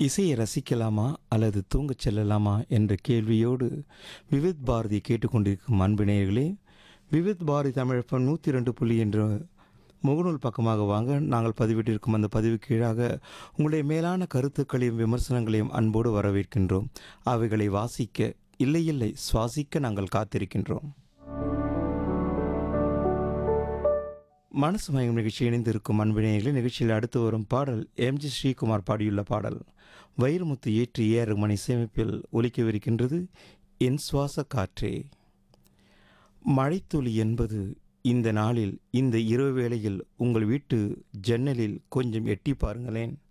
இசையை ரசிக்கலாமா அல்லது தூங்கச் செல்லலாமா என்ற கேள்வியோடு விவித் பாரதி கேட்டுக்கொண்டிருக்கும் அன்பு நேயர்களே விவித் பாரதி தமிழப்பம் நூற்றி ரெண்டு புள்ளி என்ற முகநூல் பக்கமாக வாங்க நாங்கள் பதிவிட்டிருக்கும் அந்த பதிவு கீழாக உங்களுடைய மேலான கருத்துக்களையும் விமர்சனங்களையும் அன்போடு வரவேற்கின்றோம் அவைகளை வாசிக்க இல்லை இல்லை சுவாசிக்க நாங்கள் காத்திருக்கின்றோம் மனசு மயங்கும் நிகழ்ச்சி இணைந்திருக்கும் அன்பினேயர்களே நிகழ்ச்சியில் அடுத்து வரும் பாடல் எம்ஜி ஸ்ரீகுமார் பாடியுள்ள பாடல் வைரமுத்து ஏற்றி ஏறு மணி சேமிப்பில் ஒலிக்கவிருக்கின்றது என் சுவாச காற்றே மழைத்துளி என்பது இந்த நாளில் இந்த இரவு வேளையில் உங்கள் வீட்டு ஜன்னலில் கொஞ்சம் எட்டி பாருங்களேன்